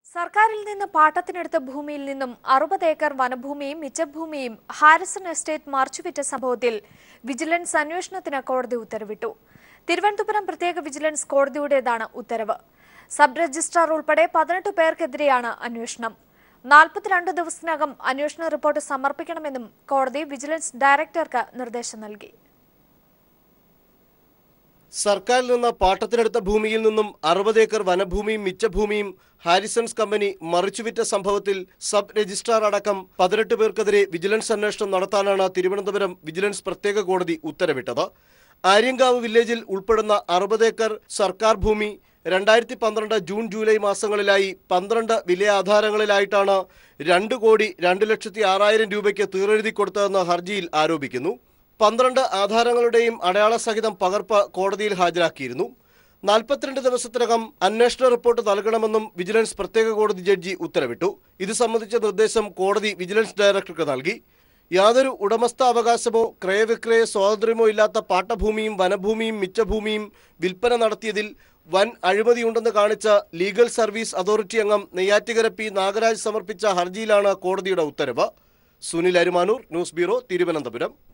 സർക്കാരിൽ നിന്ന് പാട്ടത്തിനെടുത്ത ഭൂമിയിൽ നിന്നും അറുപത് ഏക്കർ വനഭൂമിയും മിച്ചഭൂമിയും ഹാരിസൺ എസ്റ്റേറ്റ് മറിച്ചുവിറ്റ സംഭവത്തിൽ വിജിലൻസ് അന്വേഷണത്തിന് കോടതി ഉത്തരവിട്ടു തിരുവനന്തപുരം പ്രത്യേക വിജിലൻസ് കോടതിയുടേതാണ് ഉത്തരവ് സബ് രജിസ്ട്രാർ ഉൾപ്പെടെ പതിനെട്ട് പേർക്കെതിരെയാണ് അന്വേഷണം നാൽപ്പത്തിരണ്ട് ദിവസത്തിനകം അന്വേഷണ റിപ്പോർട്ട് സമർപ്പിക്കണമെന്നും കോടതി വിജിലൻസ് ഡയറക്ടർക്ക് നിർദ്ദേശം നൽകി സർക്കാരിൽ നിന്ന് പാട്ടത്തിനെടുത്ത ഭൂമിയിൽ നിന്നും അറുപത് ഏക്കർ വനഭൂമിയും മിച്ചഭൂമിയും ഹാരിസൺസ് കമ്പനി മറിച്ചുവിറ്റ സംഭവത്തിൽ സബ് രജിസ്ട്രാർ അടക്കം പതിനെട്ട് പേർക്കെതിരെ വിജിലൻസ് അന്വേഷണം നടത്താനാണ് തിരുവനന്തപുരം വിജിലൻസ് പ്രത്യേക കോടതി ഉത്തരവിട്ടത് ആര്യങ്കാവ് വില്ലേജിൽ ഉൾപ്പെടുന്ന അറുപത് ഏക്കർ സർക്കാർ ഭൂമി രണ്ടായിരത്തി പന്ത്രണ്ട് ജൂൺ ജൂലൈ മാസങ്ങളിലായി പന്ത്രണ്ട് വിലയാധാരങ്ങളിലായിട്ടാണ് രണ്ട് കോടി രണ്ട് ലക്ഷത്തി ആറായിരം രൂപയ്ക്ക് തീറെഴുതി കൊടുത്തതെന്ന് ഹർജിയിൽ ആരോപിക്കുന്നു പന്ത്രണ്ട് ആധാരങ്ങളുടെയും അടയാള സഹിതം പകർപ്പ് കോടതിയിൽ ഹാജരാക്കിയിരുന്നു നാൽപ്പത്തിരണ്ട് ദിവസത്തിനകം അന്വേഷണ റിപ്പോർട്ട് നൽകണമെന്നും വിജിലൻസ് പ്രത്യേക കോടതി ജഡ്ജി ഉത്തരവിട്ടു ഇത് സംബന്ധിച്ച നിർദ്ദേശം കോടതി വിജിലൻസ് ഡയറക്ടർക്ക് നൽകി യാതൊരു ഉടമസ്ഥാവകാശമോ ക്രയവിക്രയ സ്വാതന്ത്ര്യമോ ഇല്ലാത്ത പാട്ടഭൂമിയും വനഭൂമിയും മിച്ചഭൂമിയും വിൽപ്പന നടത്തിയതിൽ വൻ അഴിമതിയുണ്ടെന്ന് കാണിച്ച ലീഗൽ സർവീസ് അതോറിറ്റി അംഗം നെയ്യാറ്റിക്കര പി നാഗരാജ് സമർപ്പിച്ച ഹർജിയിലാണ് കോടതിയുടെ ഉത്തരവ് സുനിൽ അരുമാനൂർ ന്യൂസ് ബ്യൂറോ തിരുവനന്തപുരം